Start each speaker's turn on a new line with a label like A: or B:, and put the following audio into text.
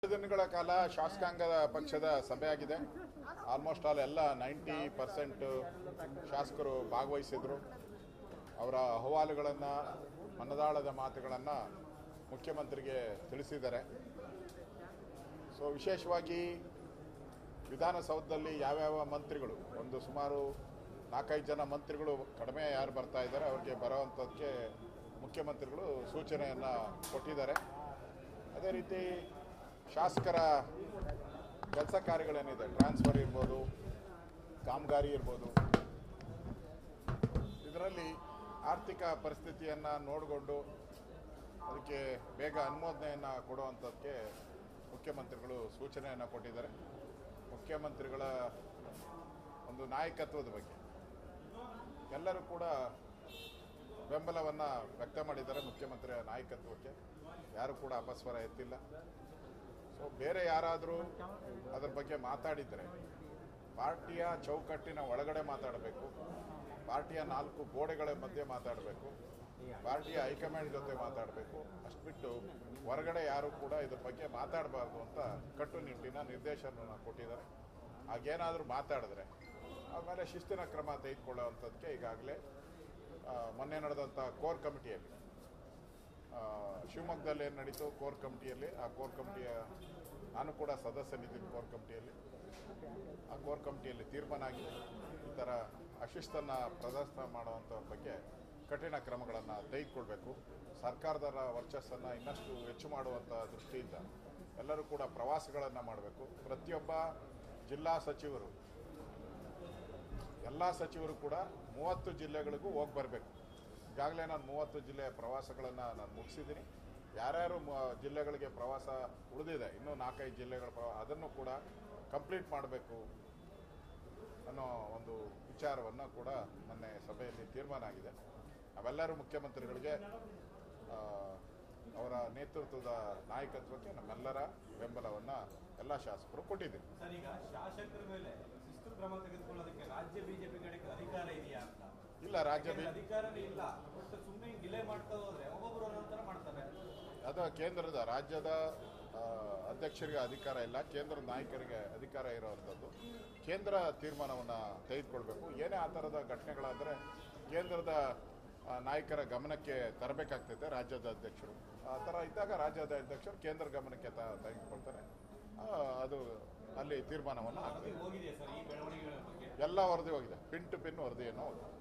A: ದಿನಗಳ ಕಾಲ ಶಾಸಕಾಂಗದ ಪಕ್ಷದ ಸಭೆ ಆಗಿದೆ ಆಲ್ಮೋಸ್ಟ್ ಆಲ್ ಎಲ್ಲ ನೈಂಟಿ ಪರ್ಸೆಂಟ್ ಶಾಸಕರು ಭಾಗವಹಿಸಿದ್ರು ಅವರ ಅಹವಾಲುಗಳನ್ನು ಮನದಾಳದ ಮಾತುಗಳನ್ನು ಮುಖ್ಯಮಂತ್ರಿಗೆ ತಿಳಿಸಿದ್ದಾರೆ ಸೊ ವಿಶೇಷವಾಗಿ ವಿಧಾನಸೌಧದಲ್ಲಿ ಯಾವ್ಯಾವ ಮಂತ್ರಿಗಳು ಒಂದು ಸುಮಾರು ನಾಲ್ಕೈದು ಜನ ಮಂತ್ರಿಗಳು ಕಡಿಮೆ ಯಾರು ಬರ್ತಾ ಇದ್ದಾರೆ ಅವ್ರಿಗೆ ಬರೋವಂಥದ್ದಕ್ಕೆ ಮುಖ್ಯಮಂತ್ರಿಗಳು ಸೂಚನೆಯನ್ನು ಕೊಟ್ಟಿದ್ದಾರೆ ಅದೇ ರೀತಿ ಶಾಸಕರ ಕೆಲಸ ಕಾರ್ಯಗಳೇನಿದೆ ಟ್ರಾನ್ಸ್ಫರ್ ಇರ್ಬೋದು ಕಾಮಗಾರಿ ಇರ್ಬೋದು ಇದರಲ್ಲಿ ಆರ್ಥಿಕ ಪರಿಸ್ಥಿತಿಯನ್ನು ನೋಡಿಕೊಂಡು ಅದಕ್ಕೆ ಬೇಗ ಅನುಮೋದನೆಯನ್ನು ಕೊಡುವಂಥದ್ದಕ್ಕೆ ಮುಖ್ಯಮಂತ್ರಿಗಳು ಸೂಚನೆಯನ್ನು ಕೊಟ್ಟಿದ್ದಾರೆ ಮುಖ್ಯಮಂತ್ರಿಗಳ ಒಂದು ನಾಯಕತ್ವದ ಬಗ್ಗೆ ಎಲ್ಲರೂ ಕೂಡ ಬೆಂಬಲವನ್ನು ವ್ಯಕ್ತ ಮಾಡಿದ್ದಾರೆ ಮುಖ್ಯಮಂತ್ರಿಯ ನಾಯಕತ್ವಕ್ಕೆ ಯಾರು ಕೂಡ ಅಪಸ್ವರ ಎತ್ತಿಲ್ಲ ಸೊ ಬೇರೆ ಯಾರಾದರೂ ಅದ್ರ ಬಗ್ಗೆ ಮಾತಾಡಿದರೆ ಪಾರ್ಟಿಯ ಚೌಕಟ್ಟಿನ ಒಳಗಡೆ ಮಾತಾಡಬೇಕು ಪಾರ್ಟಿಯ ನಾಲ್ಕು ಗೋಡೆಗಳ ಮಧ್ಯೆ ಮಾತಾಡಬೇಕು ಪಾರ್ಟಿಯ ಹೈಕಮಾಂಡ್ ಜೊತೆ ಮಾತಾಡಬೇಕು ಅಷ್ಟು ಬಿಟ್ಟು ಹೊರಗಡೆ ಯಾರು ಕೂಡ ಇದ್ರ ಬಗ್ಗೆ ಮಾತಾಡಬಾರ್ದು ಅಂತ ಕಟ್ಟುನಿಟ್ಟಿನ ನಿರ್ದೇಶನವನ್ನು ಕೊಟ್ಟಿದ್ದಾರೆ ಹಾಗೇನಾದರೂ ಮಾತಾಡಿದ್ರೆ ಆಮೇಲೆ ಶಿಸ್ತಿನ ಕ್ರಮ ತೆಗೆದುಕೊಳ್ಳುವಂಥದ್ದಕ್ಕೆ ಈಗಾಗಲೇ ಆ, ಮೊನ್ನೆ ನಡೆದಂಥ ಕೋರ್ ಕಮಿಟಿಯಲ್ಲಿ ಆ, ಶಿವಮೊಗ್ಗದಲ್ಲಿ ಏನು ನಡೀತು ಕೋರ್ ಕಮಿಟಿಯಲ್ಲಿ ಆ ಕೋರ್ ಕಮಿಟಿಯ ನಾನು ಕೂಡ ಸದಸ್ಯನಿದ್ದೀನಿ ಕೋರ್ ಕಮಿಟಿಯಲ್ಲಿ ಆ ಕೋರ್ ಕಮಿಟಿಯಲ್ಲಿ ತೀರ್ಮಾನ ಆಗಿದೆ ಈ ಥರ ಅಶಿಸ್ತನ್ನು ಪ್ರದರ್ಶನ ಮಾಡುವಂಥವ್ರ ಬಗ್ಗೆ ಕಠಿಣ ಕ್ರಮಗಳನ್ನು ತೆಗೆದುಕೊಳ್ಬೇಕು ಸರ್ಕಾರದ ವರ್ಚಸ್ಸನ್ನು ಇನ್ನಷ್ಟು ಹೆಚ್ಚು ಮಾಡುವಂಥ ದೃಷ್ಟಿಯಿಂದ ಎಲ್ಲರೂ ಕೂಡ ಪ್ರವಾಸಗಳನ್ನು ಮಾಡಬೇಕು ಪ್ರತಿಯೊಬ್ಬ ಜಿಲ್ಲಾ ಸಚಿವರು ಎಲ್ಲ ಸಚಿವರು ಕೂಡ ಮೂವತ್ತು ಜಿಲ್ಲೆಗಳಿಗೂ ಹೋಗಿ ಬರಬೇಕು ಈಗಾಗಲೇ ನಾನು ಮೂವತ್ತು ಜಿಲ್ಲೆಯ ಪ್ರವಾಸಗಳನ್ನು ನಾನು ಮುಗಿಸಿದ್ದೀನಿ ಯಾರ್ಯಾರು ಮ- ಜಿಲ್ಲೆಗಳಿಗೆ ಪ್ರವಾಸ ಉಳಿದಿದೆ ಇನ್ನೂ ನಾಲ್ಕೈದು ಜಿಲ್ಲೆಗಳ ಪ್ರವಾ ಅದನ್ನು ಕೂಡ ಕಂಪ್ಲೀಟ್ ಮಾಡಬೇಕು ಅನ್ನೋ ಒಂದು ವಿಚಾರವನ್ನು ಕೂಡ ಮೊನ್ನೆ ಸಭೆಯಲ್ಲಿ ತೀರ್ಮಾನ ಆಗಿದೆ ನಾವೆಲ್ಲರೂ ಮುಖ್ಯಮಂತ್ರಿಗಳಿಗೆ ಆ, ಅವರ ನೇತೃತ್ವದ ನಾಯಕತ್ವಕ್ಕೆ ನಮ್ಮೆಲ್ಲರ ಬೆಂಬಲವನ್ನು ಎಲ್ಲ ಶಾಸಕರು ಕೊಟ್ಟಿದ್ದೀವಿ
B: ಸರ್ ಈಗ ಶಾಸಕರ ಮೇಲೆ ಶಿಸ್ತು ಕ್ರಮ ತೆಗೆದುಕೊಳ್ಳೋದಕ್ಕೆ ರಾಜ್ಯ ಬಿಜೆಪಿ ಕಡೆಗೆ ಅಧಿಕಾರ ಇದೆಯಾ ಅಂತ
A: ಇಲ್ಲ ರಾಜ್ಯ ಬಿ
B: ಯಾಕಂದ್ರೆ ಅಧಿಕಾರನೇ ಇಲ್ಲ ಬಟ್ ಸುಮ್ಮನೆ ಡಿಲೇ ಮಾಡ್ತಾ ಹೋದ್ರೆ ಒಬ್ಬೊಬ್ಬರು ಒಂದೊಂಥರ ಮಾಡ್ತಾರೆ
A: ಅದು ಕೇಂದ್ರದ ರಾಜ್ಯದ ಆ, ಅಧ್ಯಕ್ಷರಿಗೆ ಅಧಿಕಾರ ಇಲ್ಲ ಕೇಂದ್ರ ನಾಯಕರಿಗೆ ಅಧಿಕಾರ ಇರುವಂಥದ್ದು ಕೇಂದ್ರ ತೀರ್ಮಾನವನ್ನು ತೆಗೆದುಕೊಳ್ಬೇಕು ಏನೇ ಆ ಥರದ ಘಟನೆಗಳಾದರೆ ಕೇಂದ್ರದ ಆ, ನಾಯಕರ ಗಮನಕ್ಕೆ ತರಬೇಕಾಗ್ತೈತೆ ರಾಜ್ಯದ ಅಧ್ಯಕ್ಷರು ಆ ಥರ ಇದ್ದಾಗ ರಾಜ್ಯದ ಅಧ್ಯಕ್ಷರು ಕೇಂದ್ರ ಗಮನಕ್ಕೆ ತ ತೆಗೆದುಕೊಳ್ತಾರೆ ಆ, ಅದು ಅಲ್ಲಿ ತೀರ್ಮಾನವನ್ನು ಆಗ್ತದೆ
B: ಹೋಗಿದೆಯಾ ಸರ್ ಈ ಬೆಳವಣಿಗೆಗಳ ಬಗ್ಗೆ
A: ಎಲ್ಲ ವರದಿ ಹೋಗಿದೆ ಪಿನ್ ಟು ಪಿನ್ ವರದಿಯನ್ನು ಹೋಗಿದೆ